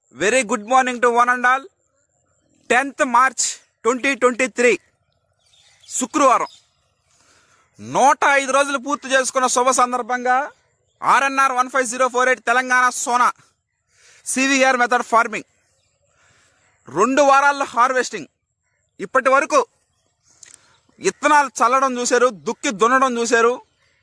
very good morning to one and all tenth March twenty twenty three శుక్రవారం నూట ఐదు రోజులు పూర్తి చేసుకున్న శుభ సందర్భంగా RNR one five zero four eight Telangana Sona CVR method farming రెండు వారాల్లో హార్వెస్టింగ్ ఇప్పటి వరకు విత్తనాలు చల్లడం చూశారు దుక్కి దున్నడం చూశారు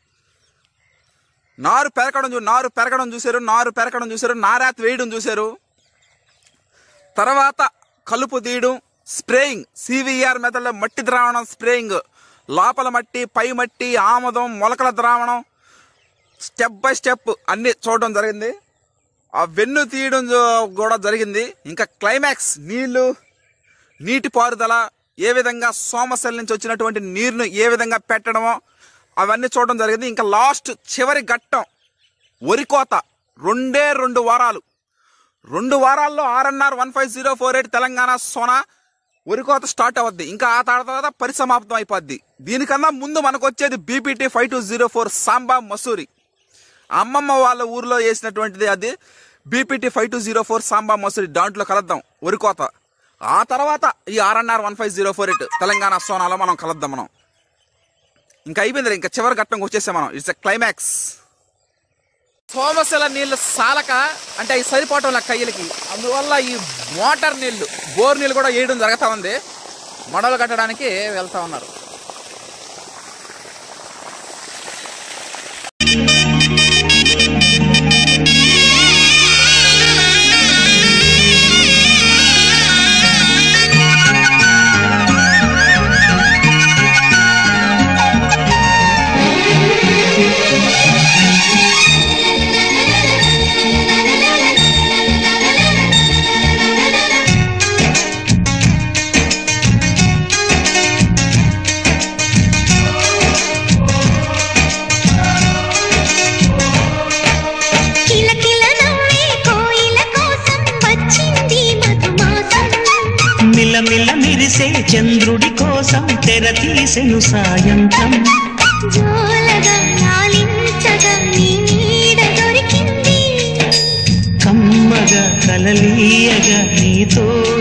నారు పెరగడం చూ నారు పెరగడం చూశారు నారు పెరగడం చూశారు నారాత్ వేయడం చూశారు తర్వాత కలుపు తీయడం స్ప్రేయింగ్ సివిఆర్ మెథడ్లో మట్టి ద్రావణం స్ప్రేయింగ్ లోపల మట్టి పై మట్టి ఆమదం మొలకల ద్రావణం స్టెప్ బై స్టెప్ అన్ని చూడడం జరిగింది ఆ వెన్ను తీయడం జో- కూడా జరిగింది ఇంకా క్లైమాక్స్ నీళ్లు నీటి పారుదల ఏ విధంగా సోమశల్ నుంచి వచ్చినటువంటి నీరును ఏ విధంగా పెట్టడమో అవన్నీ చూడడం జరిగింది ఇంకా లాస్ట్ చివరి ఘట్టం వరి కోత రెండే రెండు వారాలు రెండు వారాల్లో RNR one five zero four eight Telangana Sona వరి కోత స్టార్ట్ అవుద్ది ఇంకా ఆ తర్వాత పరిసమాప్తం అయిపోద్ది దీనికన్నా ముందు మనకు వచ్చేది BPT five two zero four Samba Masuri అమ్మమ్మ వాళ్ళ ఊర్లో వేసినటువంటిది అది BPT five two zero four Samba Masuri దాంట్లో కలుద్దాం వరి కోత ఆ తర్వాత ఈ RNR one five zero four eight Telangana సోనాలో మనం కలుద్దాం మనం ఇంకా అయిపోయింది ఇంకా చివరి ఘట్టంకి వచ్చేసాం మనం ఇట్స్ ఎ క్లైమాక్స్ సోమశిల నీళ్లు సాలక అంటే అవి సరిపోవటం లెక్క కయ్యలకి అందువల్ల ఈ మోటార్ నీళ్లు బోర్ నీళ్ళు కూడా వేయడం జరుగుతూ ఉంది మడవలు కట్టడానికి వెళ్తా ఉన్నారు కిలకిల నవ్వే కోయిల కోసం వచ్చింది మధుమాసం మిలమిల మెరిసే చంద్రుడి కోసం తెర తీసెను సాయంత్రం జోలగా లాలించగా నీ నీడ దొరికింది కమ్మగా కలలీయగా నీతో